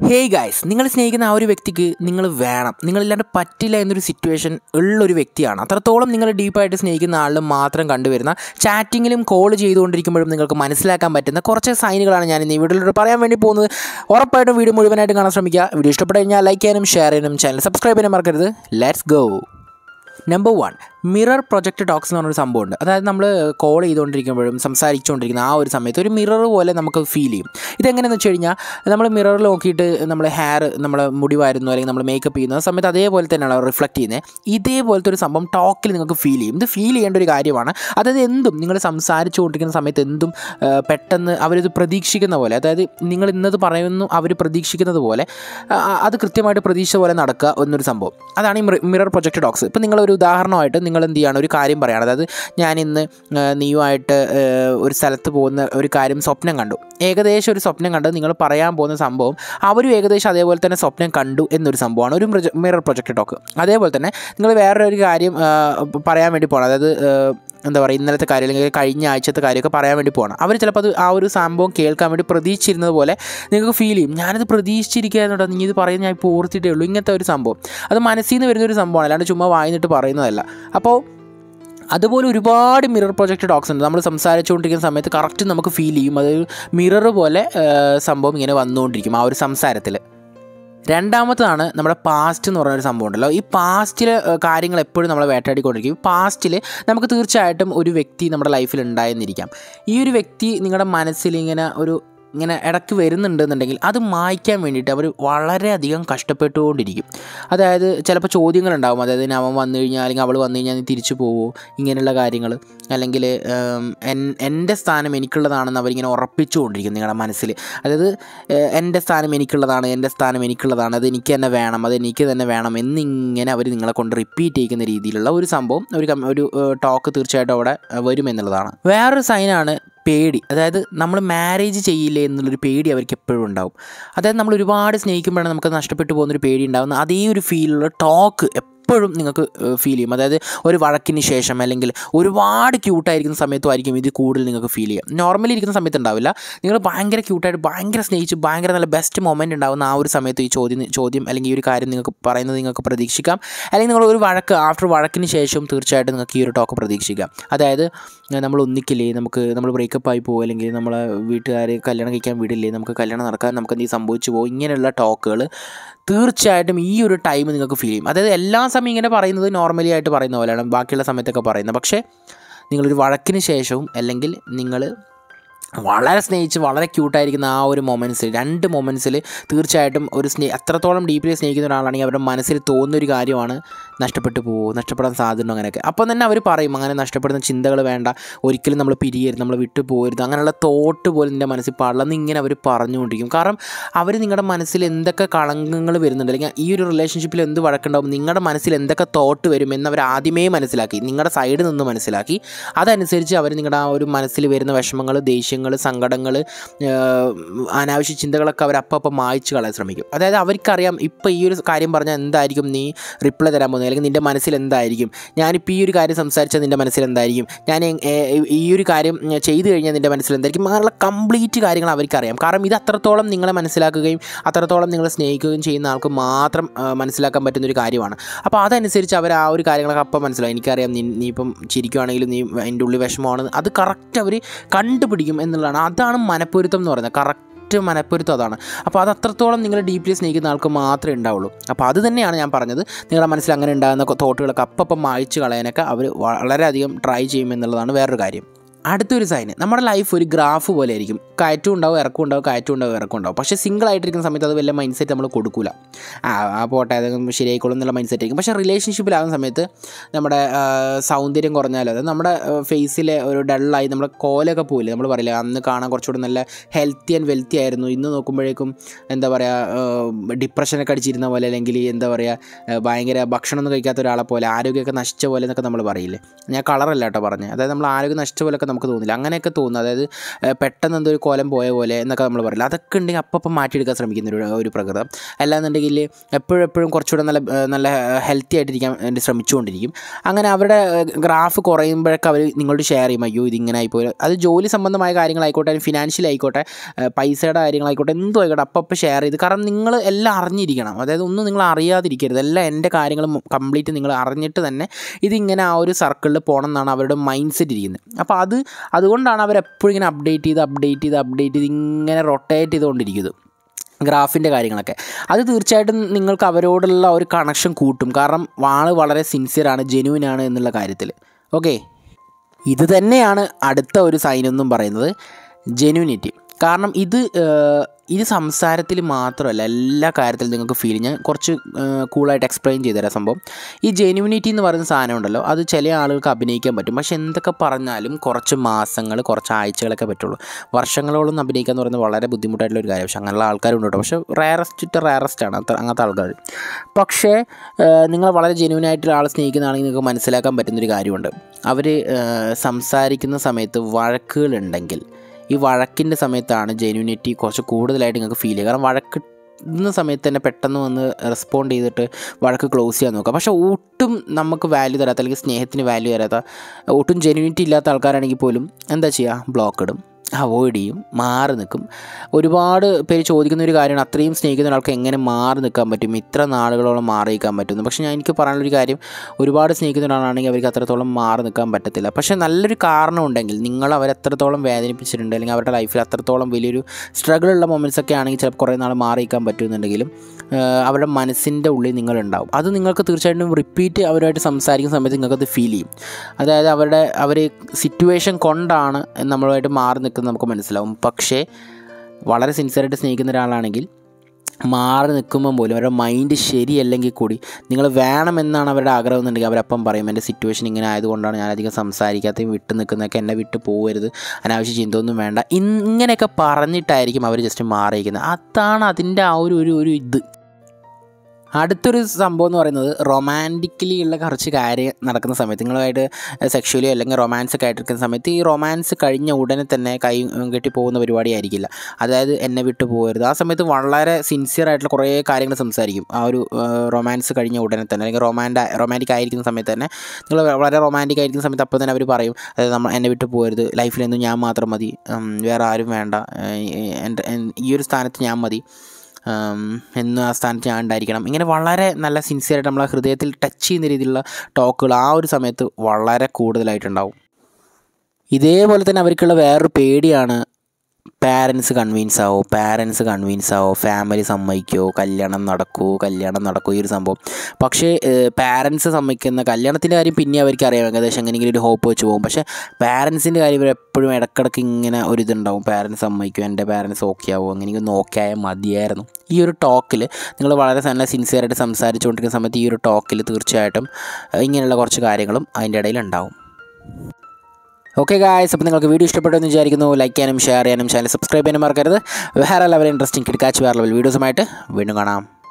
hey guys നിങ്ങൾ സ്നേഹിക്കുന്ന ആ ഒരു വ്യക്തിക്ക് നിങ്ങൾ വേണം നിങ്ങളില്ലാണ്ട് പറ്റില്ല എന്നൊരു സിറ്റുവേഷൻ ഉള്ളൊരു വ്യക്തിയാണ് അത്രത്തോളം നിങ്ങൾ ഡീപ്പായിട്ട് സ്നേഹിക്കുന്ന ആളിൽ മാത്രം കണ്ടുവരുന്ന ചാറ്റിങ്ങിലും കോൾ ചെയ്തുകൊണ്ടിരിക്കുമ്പോഴും നിങ്ങൾക്ക് മനസ്സിലാക്കാൻ പറ്റുന്ന കുറച്ച് സൈനുകളാണ് ഞാൻ ഇന്ന് ഈ വീഡിയോയിലൂടെ പറയാൻ വേണ്ടി പോകുന്നത് ഉറപ്പായിട്ടും വീഡിയോ മുഴുവനായിട്ട് കാണാൻ ശ്രമിക്കുക വീഡിയോ ഇഷ്ടപ്പെട്ട് കഴിഞ്ഞാൽ ലൈക്ക് ചെയ്യാനും ഷെയർ ചെയ്യാനും ചാനൽ സബ്സ്ക്രൈബ് ചെയ്യാനും മറക്കരുത് let's go number one mirror project talks എന്ന് പറഞ്ഞൊരു സംഭവമുണ്ട് അതായത് നമ്മൾ കോൾ ചെയ്തുകൊണ്ടിരിക്കുമ്പോഴും സംസാരിച്ചുകൊണ്ടിരിക്കുന്ന ആ ഒരു സമയത്ത് ഒരു മിറർ പോലെ നമുക്ക് ഫീൽ ചെയ്യും ഇതെങ്ങനെയെന്ന് വെച്ച് കഴിഞ്ഞാൽ നമ്മൾ മിററിൽ നോക്കിയിട്ട് നമ്മൾ ഹെയർ നമ്മൾ മുടി വാരുന്നു അല്ലെങ്കിൽ നമ്മൾ മേക്കപ്പ് ചെയ്യുന്ന ആ സമയത്ത് അതേപോലെ തന്നെയാണ് റിഫ്ലക്റ്റ് ചെയ്യുന്നത് ഇതേപോലത്തെ ഒരു സംഭവം ടോക്കിൽ നിങ്ങൾക്ക് ഫീൽ ചെയ്യും ഇത് ഫീൽ ചെയ്യേണ്ട ഒരു കാര്യമാണ് അതായത് എന്തും നിങ്ങൾ സംസാരിച്ചുകൊണ്ടിരിക്കുന്ന സമയത്ത് എന്തും ആ, പെട്ടെന്ന് അവരിത് പ്രതീക്ഷിക്കുന്ന പോലെ അതായത് നിങ്ങൾ ഇന്നത് പറയുന്നു അവർ പ്രതീക്ഷിക്കുന്നത് പോലെ ആ, അത് കൃത്യമായിട്ട് പ്രതീക്ഷ പോലെ നടക്കുക എന്നൊരു സംഭവം അതാണ് ഈ മിറർ പ്രൊജക്റ്റ് ഡോക്സ് ഇപ്പം നിങ്ങളൊരു ഉദാഹരണമായിട്ട് നിങ്ങൾ എന്ത് ചെയ്യണം ഒരു കാര്യം പറയുകയാണ് അതായത് ഞാൻ ഇന്ന് ആ, നീയുമായിട്ട് ആ, ഒരു സ്ഥലത്ത് പോകുന്ന ഒരു കാര്യം സ്വപ്നം കണ്ടു ഏകദേശം ഒരു സ്വപ്നം കണ്ടത് നിങ്ങൾ പറയാൻ പോകുന്ന സംഭവം അവരും ഏകദേശം അതേപോലെ തന്നെ സ്വപ്നം കണ്ടു എന്നൊരു സംഭവമാണ് ഒരു മിറർ പ്രൊജക്റ്റ് ടോക്ക് അതേപോലെ തന്നെ നിങ്ങൾ വേറൊരു കാര്യം ആ, പറയാൻ വേണ്ടി പോകണം അതായത് ആ, എന്താ പറയുക ഇന്നലത്തെ കാര്യം അല്ലെങ്കിൽ കഴിഞ്ഞ ആഴ്ചത്തെ കാര്യമൊക്കെ പറയാൻ വേണ്ടി പോകണം അവർ ചിലപ്പോൾ അത് ആ ഒരു സംഭവം കേൾക്കാൻ വേണ്ടി പ്രതീക്ഷിച്ചിരുന്നത് പോലെ നിങ്ങൾക്ക് ഫീൽ ചെയ്യും ഞാനത് പ്രതീക്ഷിച്ചിരിക്കുകയായിരുന്നു നീ ഇത് പറയുന്നത് ഞാൻ ഇപ്പോൾ ഓർത്തിട്ടേ ഉള്ളൂ ഇങ്ങനത്തെ ഒരു സംഭവം അത് മനസ്സിൽ നിന്ന് വരുന്ന ഒരു സംഭവമാണ് അല്ലാണ്ട് ചുമ്മാ വായിന്നിട്ട് പറയുന്നതല്ല അപ്പോൾ അതുപോലെ ഒരുപാട് മിറർ പ്രൊജക്റ്റ് ടോക്സ് ഉണ്ട് നമ്മൾ സംസാരിച്ചുകൊണ്ടിരിക്കുന്ന സമയത്ത് കറക്റ്റ് നമുക്ക് ഫീൽ ചെയ്യും അതൊരു മിറർ പോലെ ആ, സംഭവം ഇങ്ങനെ വന്നുകൊണ്ടിരിക്കും ആ ഒരു സംസാരത്തിൽ രണ്ടാമത്തതാണ് നമ്മുടെ പാസ്റ്റ് എന്ന് പറയുന്ന ഒരു സംഭവം ഉണ്ടല്ലോ ഈ പാസ്റ്റിൽ കാര്യങ്ങൾ എപ്പോഴും നമ്മളെ വേട്ടയാടിക്കൊണ്ടിരിക്കും പാസ്റ്റിൽ നമുക്ക് തീർച്ചയായിട്ടും ഒരു വ്യക്തി നമ്മുടെ ലൈഫിൽ ഉണ്ടായെന്നിരിക്കാം ഈ ഒരു വ്യക്തി നിങ്ങളുടെ മനസ്സിൽ ഇങ്ങനെ ഒരു ഇങ്ങനെ ഇടയ്ക്ക് വരുന്നുണ്ടെന്നുണ്ടെങ്കിൽ അത് മായ്ക്കാൻ വേണ്ടിയിട്ട് അവർ വളരെയധികം കഷ്ടപ്പെട്ടുകൊണ്ടിരിക്കും അതായത് ചിലപ്പോൾ ചോദ്യങ്ങളുണ്ടാവും അതായത് ഇനി അവൻ വന്നു കഴിഞ്ഞാൽ അല്ലെങ്കിൽ അവൾ വന്നു കഴിഞ്ഞാൽ നീ തിരിച്ചു പോവോ ഇങ്ങനെയുള്ള കാര്യങ്ങൾ അല്ലെങ്കിൽ ഉം, എൻ- എൻ്റെ സ്ഥാനം എനിക്കുള്ളതാണെന്ന് അവരിങ്ങനെ ഉറപ്പിച്ചുകൊണ്ടിരിക്കും നിങ്ങളുടെ മനസ്സിൽ അതായത് ഏഹ്, എൻ്റെ സ്ഥാനം എനിക്കുള്ളതാണ് എൻ്റെ സ്ഥാനം എനിക്കുള്ളതാണ് അത് എനിക്ക് തന്നെ വേണം അത് എനിക്ക് തന്നെ വേണം എന്നിങ്ങനെ അവർ നിങ്ങളെ കൊണ്ട് റിപ്പീറ്റ് ചെയ്യിക്കുന്ന രീതിയിലുള്ള ഒരു സംഭവം ഒരു കം- ഒരു ടോക്ക് തീർച്ചയായിട്ടും അവിടെ ഏഹ്, വരുമെന്നുള്ളതാണ് വേറൊരു സൈനാണ് പേടി അതായത് നമ്മൾ മാരേജ് ചെയ്യില്ലേ എന്നുള്ളൊരു പേടി അവർക്ക് എപ്പോഴും ഉണ്ടാവും അതായത് നമ്മൾ ഒരുപാട് സ്നേഹിക്കുമ്പോഴാണ് നമുക്ക് നഷ്ടപ്പെട്ടു പോകുന്നൊരു പേടി ഉണ്ടാകുന്ന അതേ ഒരു ഫീലുള്ള ടോക്ക് എപ്പോഴും നിങ്ങൾക്ക് ഫീൽ ചെയ്യും അതായത് ഒരു വഴക്കിന് ശേഷം അല്ലെങ്കിൽ ഒരുപാട് ക്യൂട്ടായിരിക്കുന്ന സമയത്തും ആയിരിക്കും ഇത് കൂടുതൽ നിങ്ങൾക്ക് ഫീൽ ചെയ്യാം നോർമലി ഇരിക്കുന്ന സമയത്ത് ഉണ്ടാവില്ല നിങ്ങൾ ഭയങ്കര ക്യൂട്ടായിട്ട് ഭയങ്കര സ്നേഹിച്ച് ഭയങ്കര നല്ല ബെസ്റ്റ് മൊമെൻറ്റ് ഉണ്ടാകുന്ന ആ ഒരു സമയത്ത് ഈ ചോദ്യം ചോദ്യം അല്ലെങ്കിൽ ഈ ഒരു കാര്യം നിങ്ങൾക്ക് പറയുന്നത് നിങ്ങൾക്ക് പ്രതീക്ഷിക്കാം അല്ലെങ്കിൽ നിങ്ങൾ ഒരു വഴക്ക് ആഫ്റ്റർ വഴക്കിന് ശേഷം തീർച്ചയായിട്ടും നിങ്ങൾക്ക് ഈ ഒരു ടോക്ക് പ്രതീക്ഷിക്കാം അതായത് ഏഹ്, നമ്മൾ ഒന്നിക്കില്ലേ നമുക്ക് നമ്മൾ ബ്രേക്കപ്പ് ആയി പോകും അല്ലെങ്കിൽ നമ്മളെ വീട്ടുകാർ കല്യാണം കഴിക്കാൻ വിടില്ലേ നമുക്ക് കല്യാണം നടക്കാൻ നമുക്ക് എന്തെങ്കിലും സംഭവിച്ചു പോകും ഇങ്ങനെയുള്ള ടോക്കുകൾ തീർച്ചയായിട്ടും ഈ ഒരു ടൈം നിങ്ങൾക്ക് ഫീൽ ചെയ്യും അതായത് എല്ലാ സമയം ഇങ്ങനെ പറയുന്നത് നോർമലി ആയിട്ട് പറയുന്ന പോലെയാണ് ബാക്കിയുള്ള സമയത്തൊക്കെ പറയുന്നത് പക്ഷേ നിങ്ങളൊരു വഴക്കിന് ശേഷവും അല്ലെങ്കിൽ നിങ്ങൾ വളരെ സ്നേഹിച്ച് വളരെ ക്യൂട്ടായിരിക്കുന്ന ആ ഒരു മൊമെൻറ്റ്സിൽ രണ്ട് മൊമെൻറ്റ്സിൽ തീർച്ചയായിട്ടും ഒരു സ്നേ അത്രത്തോളം ഡീപ്ലി സ്നേഹിക്കുന്ന ഒരാളാണെങ്കിൽ അവരുടെ മനസ്സിൽ തോന്നുന്ന ഒരു കാര്യമാണ് നഷ്ടപ്പെട്ടു പോകുമോ നഷ്ടപ്പെടാൻ സാധ്യതയുണ്ടോ അങ്ങനെയൊക്കെ അപ്പം തന്നെ അവർ പറയും അങ്ങനെ നഷ്ടപ്പെടുന്ന ചിന്തകൾ വേണ്ട ഒരിക്കലും നമ്മൾ പിരിയരുത് നമ്മൾ വിട്ടു പോകരുത് അങ്ങനെയുള്ള തോട്ട് പോലും നിൻ്റെ മനസ്സിൽ പാടില്ലെന്ന് ഇങ്ങനെ അവർ പറഞ്ഞുകൊണ്ടിരിക്കും കാരണം അവർ നിങ്ങളുടെ മനസ്സിൽ എന്തൊക്കെ കളങ്കങ്ങൾ വരുന്നുണ്ട് അല്ലെങ്കിൽ ഈ ഒരു റിലേഷൻഷിപ്പിൽ എന്ത് വഴക്കുണ്ടാവും നിങ്ങളുടെ മനസ്സിൽ എന്തൊക്കെ തോട്ട് വരും എന്ന് അവർ ആദ്യമേ മനസ്സിലാക്കി നിങ്ങളുടെ സൈഡിൽ നിന്ന് മനസ്സിലാക്കി അതനുസരിച്ച് അവർ നിങ്ങളുടെ ആ ഒരു മനസ്സിൽ വരുന്ന വിഷമങ്ങൾ ദേഷ്യങ്ങൾ സങ്കടങ്ങൾ അനാവശ്യ ചിന്തകളൊക്കെ അവർ അപ്പം അപ്പം മായ്ച്ചു കളയാൻ ശ്രമിക്കും അതായത് അവർക്കറിയാം ഇപ്പോൾ ഈ ഒരു കാര്യം പറഞ്ഞാൽ എന്തായിരിക്കും നീ റിപ്ലൈ തരാൻ പോകുന്നത് അല്ലെങ്കിൽ നിൻ്റെ മനസ്സിൽ എന്തായിരിക്കും ഞാനിപ്പോൾ ഈ ഒരു കാര്യം സംസാരിച്ചാൽ നിൻ്റെ മനസ്സിൽ എന്തായിരിക്കും ഞാൻ എ- എ- ഈ ഒരു കാര്യം ഉം, ചെയ്തു കഴിഞ്ഞാൽ നിൻ്റെ മനസ്സിൽ എന്തായിരിക്കും അങ്ങനെയുള്ള കംപ്ലീറ്റ് കാര്യങ്ങൾ അവർക്കറിയാം കാരണം ഇത് അത്രത്തോളം നിങ്ങളെ മനസ്സിലാക്കുകയും അത്രത്തോളം നിങ്ങളെ സ്നേഹിക്കുകയും ചെയ്യുന്ന ആൾക്ക് മാത്രം ആ, മനസ്സിലാക്കാൻ പറ്റുന്ന ഒരു കാര്യമാണ് അപ്പോൾ അതനുസരിച്ച് അവർ ആ ഒരു കാര്യങ്ങളൊക്കെ അപ്പം മനസ്സിലാവും എനിക്കറിയാം നീ നീ ഇപ്പം ചിരിക്കുവാണെങ്കിലും നീ എൻ്റെ ഉള്ളിൽ വിഷമമാണ് അത് കറക്റ്റ് അവർ കണ്ടുപിടിക്കും എന്നുള്ളതാണ് അതാണ് മനപ്പൊരുത്തം എന്ന് പറയുന്നത് കറക്റ്റ് മനപ്പൊരുത്തം അതാണ് അപ്പോൾ അത് അത്രത്തോളം നിങ്ങൾ ഡീപ്ലി സ്നേഹിക്കുന്ന ആൾക്ക് മാത്രമേ ഉണ്ടാവുള്ളൂ അപ്പോൾ അത് തന്നെയാണ് ഞാൻ പറഞ്ഞത് നിങ്ങളുടെ മനസ്സിൽ അങ്ങനെ ഉണ്ടാകുന്ന തോട്ടുകളൊക്കെ അപ്പം മായ്ച്ചു കളയാനൊക്കെ അവർ വളരെയധികം ട്രൈ ചെയ്യുമെന്നുള്ളതാണ് വേറൊരു കാര്യം അടുത്തൊരു സൈന് നമ്മുടെ ലൈഫ് ഒരു ഗ്രാഫ് പോലെ ആയിരിക്കും കയറ്റവും ഉണ്ടാവും ഇറക്കം ഉണ്ടാവും കയറ്റവും ഉണ്ടാവും ഇറക്കം ഉണ്ടാവും പക്ഷേ സിംഗിൾ ആയിട്ടിരിക്കുന്ന സമയത്ത് അത് വല്ല മൈൻഡ് സെറ്റ് നമ്മൾ കൊടുക്കൂല ആ ആ പോട്ടെ അത് ശരിയായിക്കോളും എന്നുള്ള മൈൻഡ് സെറ്റ് ആയിരിക്കും പക്ഷേ റിലേഷൻഷിപ്പിലാകുന്ന സമയത്ത് നമ്മുടെ ആ, സൗന്ദര്യം കുറഞ്ഞാൽ അത് നമ്മുടെ ഫേസിലെ ഒരു ഡള്ളായി നമ്മുടെ കോലൊക്കെ പോയില്ലേ നമ്മൾ പറയില്ല അന്ന് കാണാൻ കുറച്ചുകൂടി നല്ല ഹെൽത്തി ആൻഡ് വെൽത്തി ആയിരുന്നു ഇന്ന് നോക്കുമ്പോഴേക്കും എന്താ പറയുക ഡിപ്രഷനൊക്കെ അടിച്ചിരുന്ന പോലെ അല്ലെങ്കിൽ എന്താ പറയുക ആ, ഭയങ്കര ഭക്ഷണമൊന്നും കഴിക്കാത്ത ഒരാളെ പോലെ ആരോഗ്യമൊക്കെ നശിച്ച പോലെ എന്നൊക്കെ നമ്മൾ പറയില്ലേ ഞാൻ കളറല്ല കേട്ടോ പറഞ്ഞത് അതായത് നമ്മൾ ആരോഗ്യം നശിച്ച പോലെയൊക്കെ നമുക്ക് തോന്നില്ല അങ്ങനെയൊക്കെ തോന്നും അതായത് ഏഹ്, പെട്ടെന്ന് എന്തോ ഒരു കോലം പോയ പോലെ എന്നൊക്കെ നമ്മൾ പറയില്ല അതൊക്കെ ഉണ്ടെങ്കിൽ അപ്പം അപ്പം മാറ്റിയെടുക്കാൻ ശ്രമിക്കുന്ന ഒരു ഒരു പ്രകൃതം അല്ലാന്നുണ്ടെങ്കിൽ എപ്പോഴും എപ്പോഴും കുറച്ചുകൂടെ നല്ല ഏഹ്, നല്ല ഹെൽത്തി ആയിട്ടിരിക്കാൻ വേണ്ടി ശ്രമിച്ചുകൊണ്ടിരിക്കും അങ്ങനെ അവരുടെ ഗ്രാഫ് കുറയുമ്പോഴൊക്കെ അവർ നിങ്ങളോട് ഷെയർ ചെയ്യും അയ്യോ ഇതിങ്ങനെ ആയിപ്പോയി അത് ജോലി സംബന്ധമായ കാര്യങ്ങളായിക്കോട്ടെ ഫിനാൻഷ്യൽ ആയിക്കോട്ടെ ഏഹ്, പൈസയുടെ കാര്യങ്ങളായിക്കോട്ടെ എന്തും ആയിക്കോട്ടെ അപ്പം അപ്പം ഷെയർ ചെയ്ത് കാരണം നിങ്ങൾ എല്ലാം അറിഞ്ഞിരിക്കണം അതായത് ഒന്നും നിങ്ങൾ അറിയാതിരിക്കരുത് എല്ലാം എൻ്റെ കാര്യങ്ങൾ കംപ്ലീറ്റ് നിങ്ങൾ അറിഞ്ഞിട്ട് തന്നെ ഇതിങ്ങനെ ആ ഒരു സർക്കിളിൽ പോകണം എന്നാണ് അവരുടെ മൈൻഡ് സെറ്റ് ഇരിക്കുന്നത് അപ്പോൾ അത് അതുകൊണ്ടാണ് അവരെപ്പോഴും ഇങ്ങനെ അപ്ഡേറ്റ് ചെയ്ത് അപ്ഡേറ്റ് ചെയ്ത് അപ്ഡേറ്റ് ചെയ്ത് ഇങ്ങനെ റൊട്ടേറ്റ് ചെയ്തുകൊണ്ടിരിക്കുന്നത് ഗ്രാഫിൻ്റെ കാര്യങ്ങളൊക്കെ അത് തീർച്ചയായിട്ടും നിങ്ങൾക്ക് അവരോടുള്ള ഒരു കണക്ഷൻ കൂട്ടും കാരണം ആള് വളരെ സിൻസിയറാണ് ജെനുവിനാണ് എന്നുള്ള കാര്യത്തിൽ ഓക്കെ ഇത് തന്നെയാണ് അടുത്ത ഒരു സൈൻ എന്നും പറയുന്നത് ജെനുവിനിറ്റി കാരണം ഇത് ഏഹ്, ഇത് സംസാരത്തിൽ മാത്രമല്ല എല്ലാ കാര്യത്തിലും നിങ്ങൾക്ക് ഫീൽ ഞാൻ കുറച്ച് കൂളായിട്ട് എക്സ്പ്ലെയിൻ ചെയ്തുതരാം സംഭവം ഈ ജെനുവിനിറ്റി എന്ന് പറയുന്ന സാധനം ഉണ്ടല്ലോ അത് ചില ആളുകൾക്ക് അഭിനയിക്കാൻ പറ്റും പക്ഷെ എന്തൊക്കെ പറഞ്ഞാലും കുറച്ച് മാസങ്ങൾ കുറച്ച് ആഴ്ചകളൊക്കെ പറ്റുള്ളൂ വർഷങ്ങളോളം അഭിനയിക്കുക എന്ന് പറയുന്നത് വളരെ ബുദ്ധിമുട്ടായിട്ടുള്ള ഒരു കാര്യം പക്ഷെ അങ്ങനെയുള്ള ആൾക്കാരുണ്ട് കേട്ടോ പക്ഷേ റയറസ്റ്റ് ടു റയറസ്റ്റ് ആണ് അത്ര അങ്ങനത്തെ ആൾക്കാർ പക്ഷേ ഏഹ്, നിങ്ങൾ വളരെ ജെനുവിൻ ആയിട്ടുള്ള ആളെ സ്നേഹിക്കുന്നതാണെങ്കിൽ നിങ്ങൾക്ക് മനസ്സിലാക്കാൻ പറ്റുന്നൊരു കാര്യമുണ്ട് അവർ സംസാരിക്കുന്ന സമയത്ത് വഴക്കുകളുണ്ടെങ്കിൽ ഈ വഴക്കിൻ്റെ സമയത്താണ് ജെന്യൂനിറ്റി കുറച്ച് കൂടുതലായിട്ട് നിങ്ങൾക്ക് ഫീൽ ചെയ്യുക കാരണം വഴക്ക് ഇന്ന സമയത്ത് തന്നെ പെട്ടെന്ന് വന്ന് റെസ്പോണ്ട് ചെയ്തിട്ട് വഴക്ക് ക്ലോസ് ചെയ്യാൻ നോക്കുക പക്ഷേ ഒട്ടും നമുക്ക് വാല്യൂ തരാത്ത അല്ലെങ്കിൽ സ്നേഹത്തിന് വാല്യൂ തരാത്ത ഒട്ടും ജെന്യൂനിറ്റി ഇല്ലാത്ത ആൾക്കാരാണെങ്കിൽ പോലും എന്താ ചെയ്യുക ബ്ലോക്ക് ഇടും അവോയ്ഡ് ചെയ്യും മാറി നിൽക്കും ഒരുപാട് പേര് ചോദിക്കുന്ന ഒരു കാര്യമാണ് അത്രയും സ്നേഹിക്കുന്ന ഒരാൾക്ക് എങ്ങനെ മാറി നിൽക്കാൻ പറ്റും ഇത്ര നാളുകളോളം മാറി നിൽക്കാൻ പറ്റുന്നു പക്ഷേ ഞാൻ എനിക്ക് പറയാനുള്ളൊരു കാര്യം ഒരുപാട് സ്നേഹിക്കുന്ന ഒരാളാണെങ്കിൽ അവർക്ക് അത്രത്തോളം മാറി നിൽക്കാൻ പറ്റത്തില്ല പക്ഷേ നല്ലൊരു കാരണം ഉണ്ടെങ്കിൽ നിങ്ങൾ അവരെ എത്രത്തോളം വേദനിപ്പിച്ചിട്ടുണ്ട് അല്ലെങ്കിൽ അവരുടെ ലൈഫിൽ അത്രത്തോളം വലിയൊരു സ്ട്രഗിൾ ഉള്ള മൊമെൻറ്റ്സ് ഒക്കെ ആണെങ്കിൽ ചിലപ്പോൾ കുറേ നാൾ മാറി നിൽക്കാൻ പറ്റുമെന്നുണ്ടെങ്കിലും ആഹ് അവരുടെ മനസ്സിൻ്റെ ഉള്ളിൽ നിങ്ങളുണ്ടാവും അത് നിങ്ങൾക്ക് തീർച്ചയായിട്ടും റിപ്പീറ്റ് അവരുമായിട്ട് സംസാരിക്കുന്ന സമയത്ത് നിങ്ങൾക്കത് ഫീൽ ചെയ്യും അതായത് അവരുടെ അവർ സിറ്റുവേഷൻ കൊണ്ടാണ് നമ്മളുമായിട്ട് മാറി നിൽക്കുന്നത് നമുക്ക് മനസ്സിലാവും പക്ഷേ വളരെ സിൻസിയറായിട്ട് സ്നേഹിക്കുന്ന ഒരാളാണെങ്കിൽ മാറി നിൽക്കുമ്പം പോലും അവരുടെ മൈൻഡ് ശരിയല്ലെങ്കിൽ കൂടി നിങ്ങൾ വേണമെന്നാണ് അവരുടെ ആഗ്രഹം എന്നുണ്ടെങ്കിൽ അവരപ്പം പറയും എൻ്റെ സിറ്റുവേഷൻ ഇങ്ങനെ ആയതുകൊണ്ടാണ് ഞാൻ അധികം സംസാരിക്കാത്തയും വിട്ട് നിൽക്കുന്നതൊക്കെ എന്നെ വിട്ട് പോകരുത് അനാവശ്യ ചിന്തയൊന്നും വേണ്ട ഇൻ- ഇങ്ങനെയൊക്കെ പറഞ്ഞിട്ടായിരിക്കും അവർ ജസ്റ്റ് മാറിയിരിക്കുന്നത് അതാണ് അതിൻ്റെ ആ ഒരു ഒരു ഒരു ഇത് അടുത്തൊരു സംഭവം എന്ന് പറയുന്നത് റൊമാൻറ്റിക്കലി ഉള്ള കുറച്ച് കാര്യം നടക്കുന്ന സമയത്ത് നിങ്ങളുമായിട്ട് സെക്ഷുവലി അല്ലെങ്കിൽ റൊമാൻസ് ഒക്കെ ആയിട്ടിരിക്കുന്ന സമയത്ത് ഈ റൊമാൻസ് കഴിഞ്ഞ ഉടനെ തന്നെ കൈ കെട്ടി പോകുന്ന പരിപാടി ആയിരിക്കില്ല അതായത് എന്നെ വിട്ടു പോകരുത് ആ സമയത്ത് വളരെ സിൻസിയർ ആയിട്ടുള്ള കുറേ കാര്യങ്ങൾ സംസാരിക്കും ആ ഒരു റൊമാൻസ് കഴിഞ്ഞ ഉടനെ തന്നെ അല്ലെങ്കിൽ റൊമാൻഡ റൊമാൻറ്റിക് ആയിരിക്കുന്ന സമയത്ത് തന്നെ നിങ്ങൾ വളരെ റൊമാൻറ്റിക് ആയിരിക്കുന്ന സമയത്ത് അപ്പോൾ തന്നെ അവർ പറയും അതായത് നമ്മൾ എന്നെ വിട്ടു പോകരുത് ലൈഫിലെന്നും ഞാൻ മാത്രം മതി ഉം, വേറെ ആരും വേണ്ട ഏഹ്, എൻ്റെ എൻ- ഈ ഒരു സ്ഥാനത്ത് ഞാൻ മതി ഉം, എന്നും ആ സ്ഥാനത്ത് ഞാൻ ഉണ്ടായിരിക്കണം ഇങ്ങനെ വളരെ നല്ല സിൻസിയറായിട്ട് നമ്മളെ ഹൃദയത്തിൽ ടച്ച് ചെയ്യുന്ന രീതിയിലുള്ള ടോക്കുകൾ ആ ഒരു സമയത്ത് വളരെ കൂടുതലായിട്ടുണ്ടാവും ഇതേപോലെ തന്നെ അവർക്കുള്ള വേറൊരു പേടിയാണ് പാരൻസ് കൺവിൻസ് ആവോ പാരൻസ് കൺവിൻസ് ആവോ ഫാമിലി സമ്മതിക്കുമോ കല്യാണം നടക്കുമോ കല്യാണം നടക്കുമോ ഈ ഒരു സംഭവം പക്ഷേ പാരൻസ് സമ്മതിക്കുന്ന കല്യാണത്തിൻ്റെ കാര്യം പിന്നെ അവർക്ക് അറിയാം ഏകദേശം എങ്ങനെയെങ്കിലും ഒരു ഹോപ്പ് വെച്ച് പോകും പക്ഷേ പാരൻസിൻ്റെ കാര്യം ഇവർ എപ്പോഴും ഇടക്കിടക്ക് ഇങ്ങനെ ഒരു ഇതുണ്ടാവും പാരൻസ് സമ്മതിക്കും എൻ്റെ പാരൻസ് ഓക്കെ ആവോ അങ്ങനെയെങ്കിലും നോക്കിയാൽ മതിയായിരുന്നു ഈ ഒരു ടോക്കിൽ നിങ്ങൾ വളരെ നല്ല സിൻസിയറായിട്ട് സംസാരിച്ചുകൊണ്ടിരിക്കുന്ന സമയത്ത് ഈ ഒരു ടോക്കിൽ തീർച്ചയായിട്ടും ഏഹ്, ഇങ്ങനെയുള്ള കുറച്ച് കാര്യങ്ങളും അതിൻ്റെ ഇടയിൽ ഉണ്ടാവും ഓക്കെ ഗായ്സ് അപ്പോൾ നിങ്ങൾക്ക് വീഡിയോ ഇഷ്ടപ്പെട്ടെന്ന് വിചാരിക്കുന്നു ലൈക്ക് ചെയ്യാനും ഷെയർ ചെയ്യാനും ചാനൽ സബ്സ്ക്രൈബ് ചെയ്യാനും മറക്കരുത് വേറെ ലെവൽ ഇൻട്രസ്റ്റിംഗ് കിടക്കാച്ച് വേറെ ലെവൽ വീഡിയോസുമായിട്ട് വീണ്ടും കാണാം